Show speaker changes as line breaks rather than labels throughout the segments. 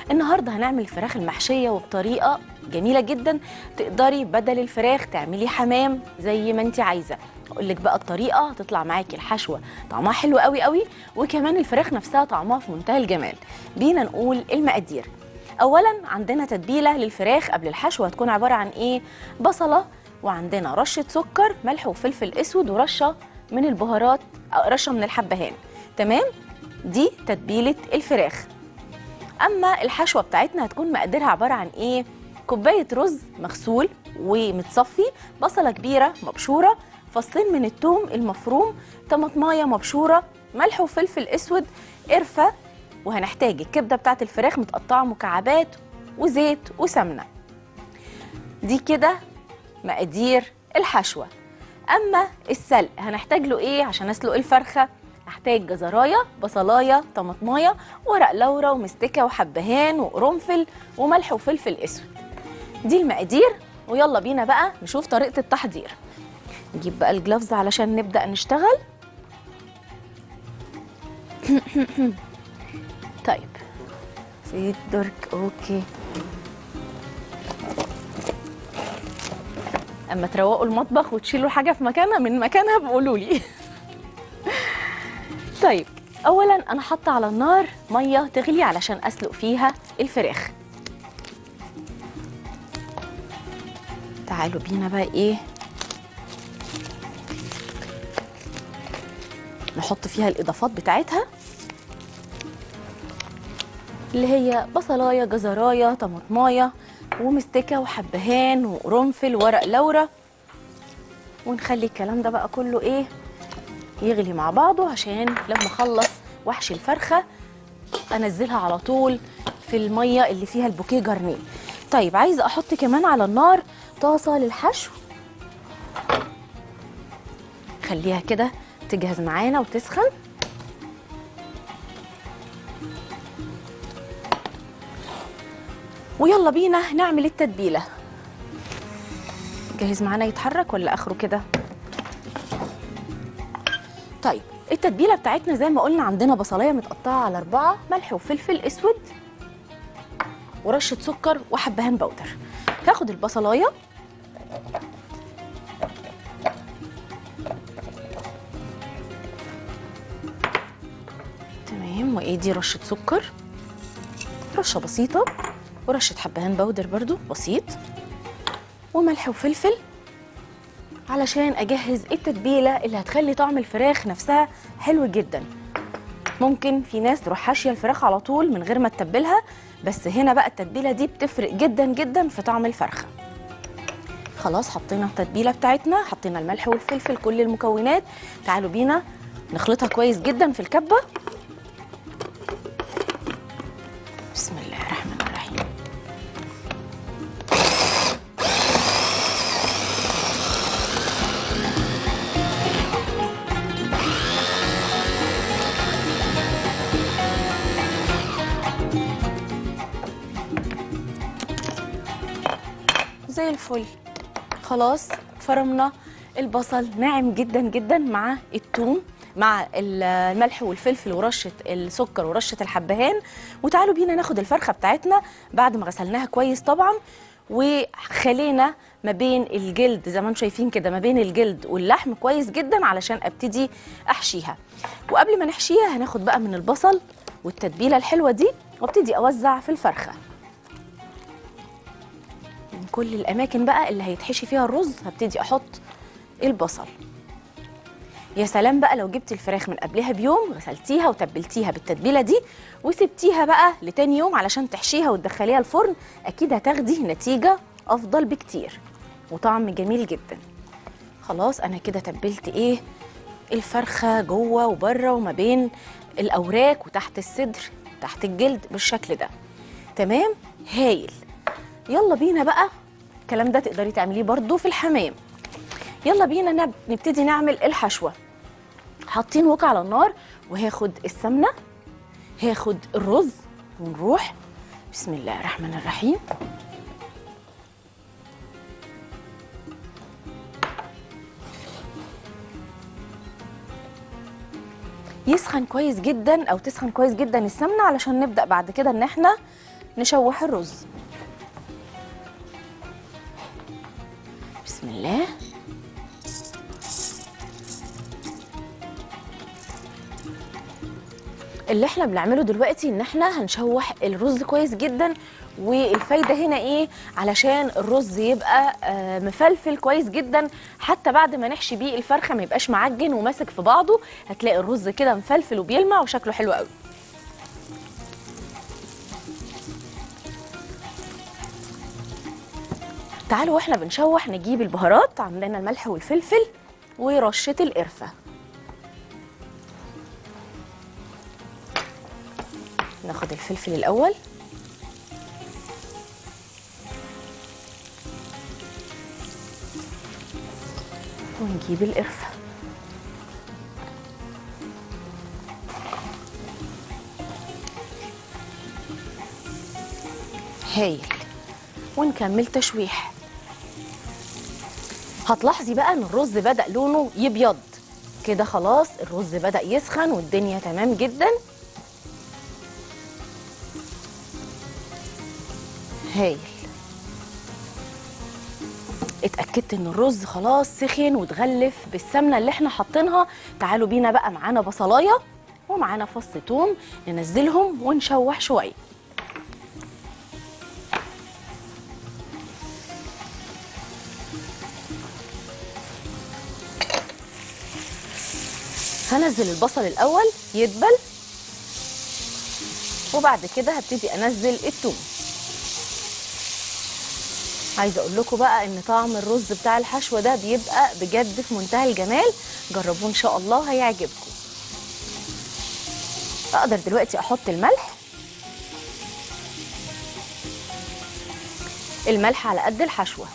النهارده هنعمل الفراخ المحشيه وبطريقه جميله جدا تقدري بدل الفراخ تعملي حمام زي ما انت عايزه اقول لك بقى الطريقه هتطلع معاكي الحشوه طعمها حلو قوي قوي وكمان الفراخ نفسها طعمها في منتهى الجمال بينا نقول المقادير اولا عندنا تتبيله للفراخ قبل الحشوه هتكون عباره عن ايه بصله وعندنا رشه سكر ملح وفلفل اسود ورشه من البهارات أو رشه من الحبهان تمام دي تتبيله الفراخ اما الحشوه بتاعتنا هتكون مقاديرها عباره عن ايه كوبايه رز مغسول ومتصفي بصله كبيره مبشوره فصين من الثوم المفروم طماطمايه مبشوره ملح وفلفل اسود قرفه وهنحتاج الكبده بتاعت الفراخ متقطعه مكعبات وزيت وسمنه دي كده مقادير الحشوه اما السلق هنحتاج له ايه عشان اسلق الفرخه هحتاج جزرايه بصلايه طماطمايه ورق لورا ومستكه وحبهان وقرنفل وملح وفلفل اسود دي المقادير ويلا بينا بقى نشوف طريقه التحضير نجيب بقى الجلافز علشان نبدا نشتغل طيب في الدرك اوكي اما تروقوا المطبخ وتشيلوا حاجه في مكانها من مكانها بقولوا لي طيب اولا انا حاطه على النار ميه تغلي علشان اسلق فيها الفراخ تعالوا بينا بقى ايه نحط فيها الاضافات بتاعتها اللي هي بصلايه جزرايه طماطمايه ومستكه وحبهان وقرنفل ورق لورا ونخلي الكلام ده بقى كله ايه يغلي مع بعضه عشان لما اخلص وحش الفرخه انزلها على طول في الميه اللي فيها البوكيه جرنيه طيب عايزه احط كمان على النار طاسه للحشو خليها كده تجهز معانا وتسخن ويلا بينا نعمل التتبيله جاهز معانا يتحرك ولا اخره كده طيب التتبيله بتاعتنا زي ما قلنا عندنا بصلايه متقطعه على اربعه ملح وفلفل اسود ورشه سكر وحبهان بودر هاخد البصلايه تمام وايه دي رشه سكر رشه بسيطه ورشه حبهان بودر برضو بسيط وملح وفلفل علشان اجهز التتبيله اللي هتخلي طعم الفراخ نفسها حلو جدا ممكن في ناس تروح حاشيه الفراخ على طول من غير ما تتبلها بس هنا بقى التتبيله دي بتفرق جدا جدا في طعم الفرخه خلاص حطينا التتبيله بتاعتنا حطينا الملح والفلفل كل المكونات تعالوا بينا نخلطها كويس جدا في الكبه بسم الله الرحمن الرحيم زي الفل خلاص فرمنا البصل ناعم جدا جدا مع الثوم مع الملح والفلفل ورشه السكر ورشه الحبهان وتعالوا بينا ناخد الفرخه بتاعتنا بعد ما غسلناها كويس طبعا وخلينا ما بين الجلد زي ما انتم شايفين كده ما بين الجلد واللحم كويس جدا علشان ابتدي احشيها وقبل ما نحشيها هناخد بقى من البصل والتتبيله الحلوه دي وابتدي اوزع في الفرخه من كل الاماكن بقى اللي هيتحشي فيها الرز هبتدي احط البصل يا سلام بقى لو جبت الفراخ من قبلها بيوم غسلتيها وتبلتيها بالتتبيله دي وسبتيها بقى لتاني يوم علشان تحشيها وتدخليها الفرن اكيد هتاخدي نتيجه افضل بكتير وطعم جميل جدا خلاص انا كده تبلت ايه الفرخه جوه وبره وما بين الاوراق وتحت الصدر تحت الجلد بالشكل ده تمام هايل يلا بينا بقى الكلام ده تقدري تعمليه برضو في الحمام يلا بينا نب... نبتدي نعمل الحشوه حاطين وك على النار وهاخد السمنه هاخد الرز ونروح بسم الله الرحمن الرحيم يسخن كويس جدا او تسخن كويس جدا السمنه علشان نبدا بعد كده ان احنا نشوح الرز بسم الله اللي احنا بنعمله دلوقتي ان احنا هنشوح الرز كويس جدا والفايده هنا ايه علشان الرز يبقى آه، مفلفل كويس جدا حتى بعد ما نحشي بيه الفرخه ما يبقاش معجن وماسك في بعضه هتلاقي الرز كده مفلفل وبيلمع وشكله حلو قوي تعالوا واحنا بنشوح نجيب البهارات عندنا الملح والفلفل ورشه القرفه ناخد الفلفل الاول ونجيب القرفه هايل ونكمل تشويح هتلاحظي بقى ان الرز بدأ لونه يبيض كده خلاص الرز بدأ يسخن والدنيا تمام جدا هايل اتأكدت ان الرز خلاص سخن واتغلف بالسمنة اللي احنا حاطينها تعالوا بينا بقى معانا بصلاية ومعانا فص توم ننزلهم ونشوح شوية هنزل البصل الاول يدبل وبعد كده هبتدي انزل الثوم عايزه اقول لكم بقى ان طعم الرز بتاع الحشوه ده بيبقى بجد في منتهى الجمال جربوه ان شاء الله هيعجبكم اقدر دلوقتي احط الملح الملح على قد الحشوه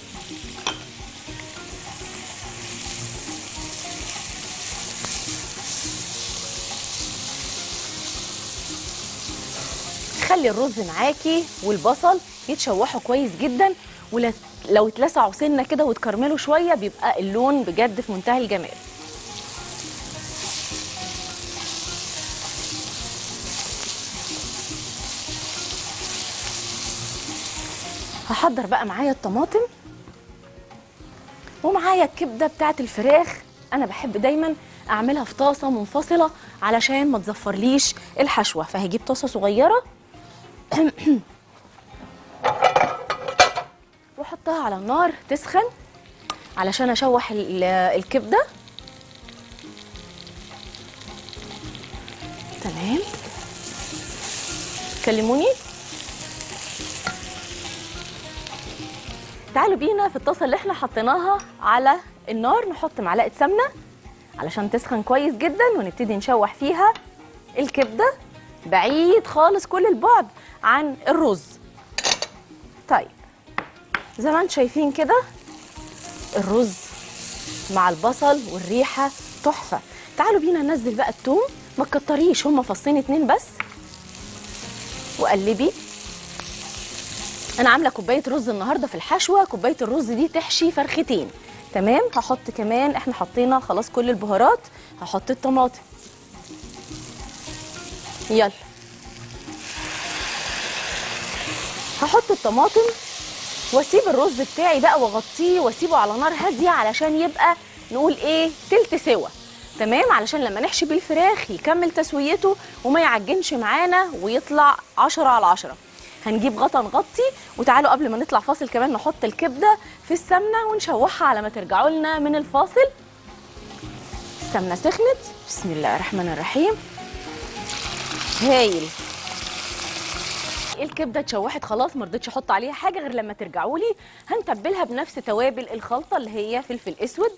خلي الرز معاكي والبصل يتشوحوا كويس جدا ولو اتلسعوا سنه كده واتكرملوا شويه بيبقى اللون بجد في منتهى الجمال هحضر بقى معايا الطماطم ومعايا الكبده بتاعت الفراخ انا بحب دايما اعملها في طاسه منفصله علشان ما تزفرليش الحشوه فهجيب طاسه صغيره واحطها على النار تسخن علشان اشوح ال- الكبده تمام كلموني تعالوا بينا في الطاسه اللي احنا حطيناها على النار نحط معلقه سمنه علشان تسخن كويس جدا ونبتدي نشوح فيها الكبده بعيد خالص كل البعد عن الرز طيب زي ما انتم شايفين كده الرز مع البصل والريحه تحفه تعالوا بينا ننزل بقى التوم ما تكتريش هما فصين اتنين بس وقلبي انا عامله كوبايه رز النهارده في الحشوه كوبايه الرز دي تحشي فرختين تمام هحط كمان احنا حطينا خلاص كل البهارات هحط الطماطم يلا هحط الطماطم واسيب الرز بتاعي بقى واغطيه واسيبه على نار هاديه علشان يبقى نقول ايه تلت سوا تمام علشان لما نحشي بيه الفراخ يكمل تسويته وما يعجنش معانا ويطلع عشرة على عشرة هنجيب غطا نغطي وتعالوا قبل ما نطلع فاصل كمان نحط الكبده في السمنه ونشوحها على ما ترجعوا لنا من الفاصل السمنه سخنت بسم الله الرحمن الرحيم هايل الكبده اتشوحت خلاص ما رضيتش احط عليها حاجه غير لما ترجعوا لي هنتبلها بنفس توابل الخلطه اللي هي فلفل اسود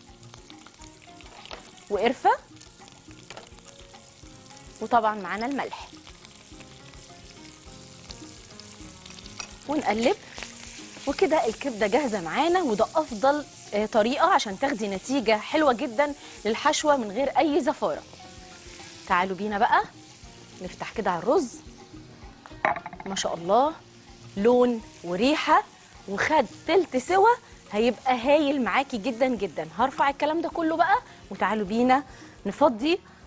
وقرفه وطبعا معانا الملح ونقلب وكده الكبده جاهزه معانا وده افضل آه، طريقه عشان تاخدي نتيجه حلوه جدا للحشوه من غير اي زفاره تعالوا بينا بقى نفتح كده على الرز ما شاء الله لون وريحه وخد تلت سوا هيبقى هايل معاكي جدا جدا هرفع الكلام ده كله بقى وتعالوا بينا نفضي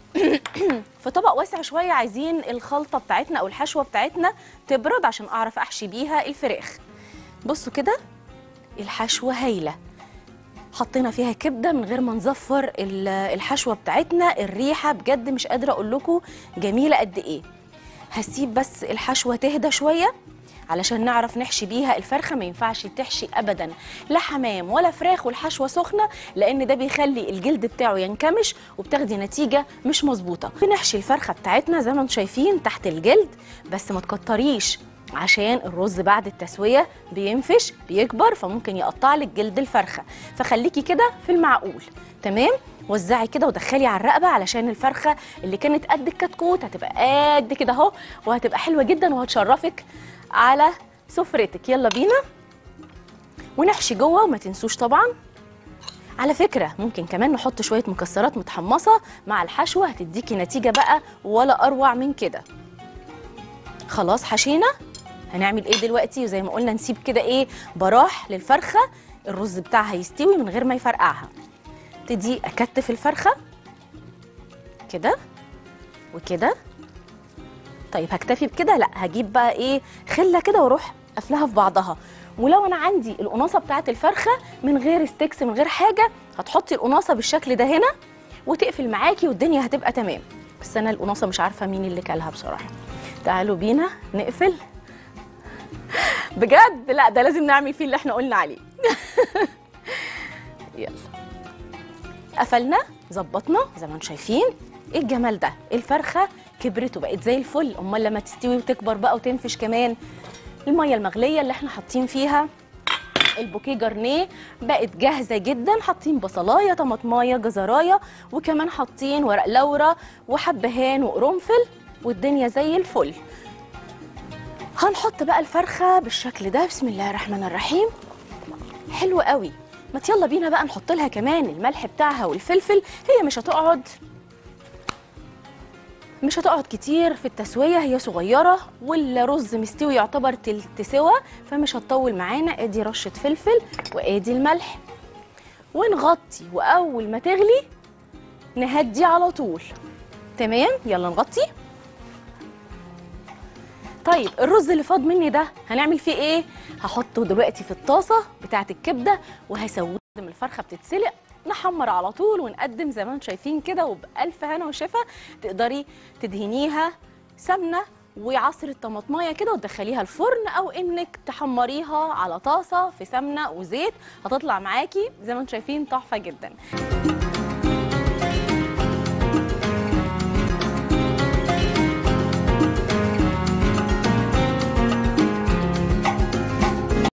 في طبق واسع شويه عايزين الخلطه بتاعتنا او الحشوه بتاعتنا تبرد عشان اعرف احشي بيها الفراخ بصوا كده الحشوه هايله حطينا فيها كبده من غير ما نزفر ال- الحشوه بتاعتنا الريحه بجد مش قادره اقول لكم جميله قد ايه هسيب بس الحشوه تهدى شويه علشان نعرف نحشي بيها الفرخه ما ينفعش تحشي ابدا لا حمام ولا فراخ والحشوه سخنه لان ده بيخلي الجلد بتاعه ينكمش وبتاخدي نتيجه مش مظبوطه بنحشي الفرخه بتاعتنا زي ما انتم شايفين تحت الجلد بس ما تكتريش عشان الرز بعد التسويه بينفش بيكبر فممكن يقطع لك جلد الفرخه فخليكي كده في المعقول تمام وزعي كده ودخلي على الرقبه علشان الفرخه اللي كانت قد الكتكوت هتبقى قد كده اهو وهتبقى حلوه جدا وهتشرفك على سفرتك يلا بينا ونحشي جوه وما تنسوش طبعا على فكرة ممكن كمان نحط شوية مكسرات متحمصة مع الحشوة هتديكي نتيجة بقى ولا أروع من كده خلاص حشينا هنعمل ايه دلوقتي وزي ما قلنا نسيب كده ايه براح للفرخة الرز بتاعها يستوي من غير ما يفرقعها ابتدي اكتف الفرخة كده وكده طيب هكتفي بكده لا هجيب بقى ايه خله كده واروح قافلاها في بعضها ولو انا عندي القناصه بتاعه الفرخه من غير ستيكس من غير حاجه هتحطي القناصه بالشكل ده هنا وتقفل معاكي والدنيا هتبقى تمام بس انا القناصه مش عارفه مين اللي كلها بصراحه تعالوا بينا نقفل بجد لا ده لازم نعمل فيه اللي احنا قلنا عليه يلا قفلنا ظبطنا زي ما انتم شايفين ايه الجمال ده الفرخه كبرت وبقت زي الفل امال لما تستوي وتكبر بقى وتنفش كمان الميه المغليه اللي احنا حاطين فيها البوكيه جرنيه بقت جاهزه جدا حاطين بصلايه طماطمايه جزرايه وكمان حاطين ورق لورا وحبهان وقرنفل والدنيا زي الفل هنحط بقى الفرخه بالشكل ده بسم الله الرحمن الرحيم حلو قوي ما يلا بينا بقى نحط لها كمان الملح بتاعها والفلفل هي مش هتقعد مش هتقعد كتير في التسوية هي صغيرة والرز مستوي يعتبر تلت سوا فمش هتطول معانا ادي رشة فلفل وادي الملح ونغطي واول ما تغلي نهدي على طول تمام يلا نغطي طيب الرز اللي فاض مني ده هنعمل فيه ايه هحطه دلوقتي في الطاسه بتاعه الكبده وهسويه لما الفرخه بتتسلق نحمر على طول ونقدم زي ما انتم شايفين كده وبألف هنا وشفا تقدري تدهنيها سمنه وعصرة طماطمايه كده وتدخليها الفرن او انك تحمريها على طاسه في سمنه وزيت هتطلع معاكي زي ما انتم شايفين تحفه جدا